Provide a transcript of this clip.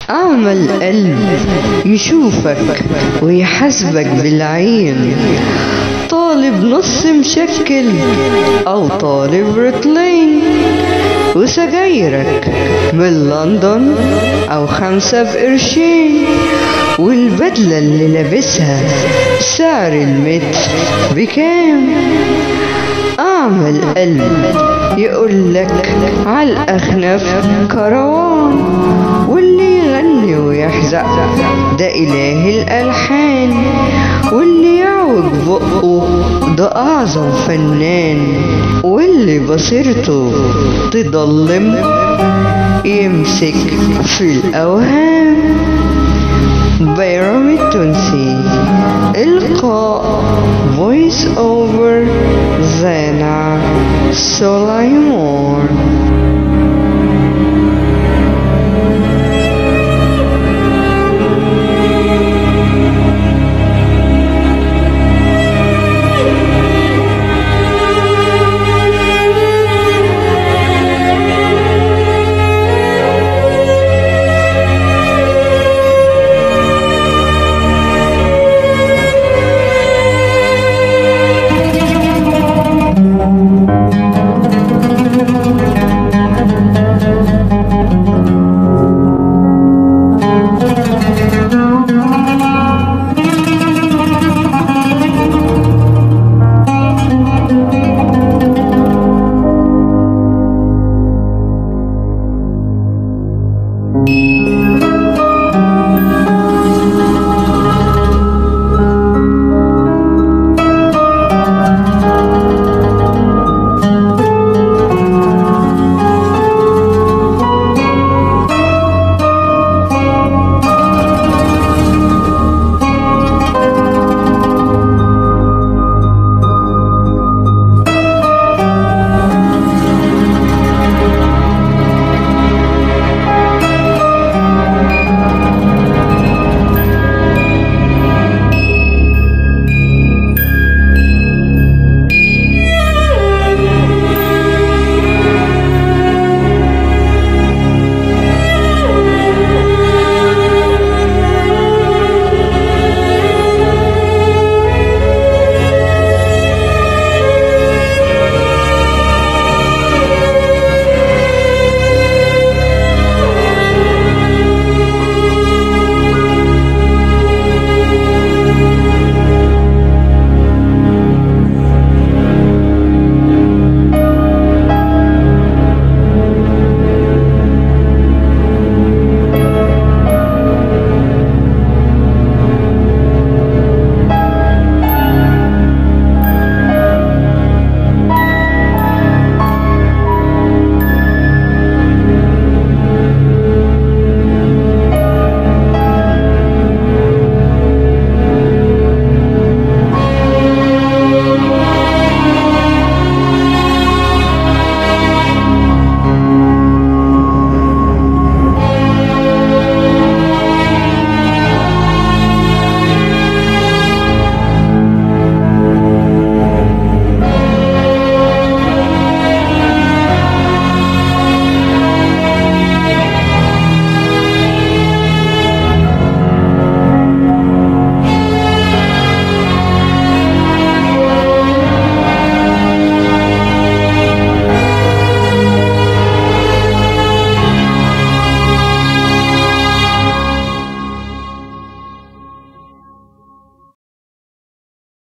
أعمى القلب يشوفك ويحاسبك بالعين طالب نص مشكل أو طالب رطلين وسجايرك من لندن أو خمسة بقرشين والبدلة اللي لابسها سعر المتر بكام أعمى القلب يقولك عالأخنف كروان واللي يغني ويحزق ده إله الألحان واللي يعوج بقه ده أعظم فنان واللي بصيرته تضلم يمسك في الأوهام بيرامي التونسي إلقاء فويس أوفر زينة سليمان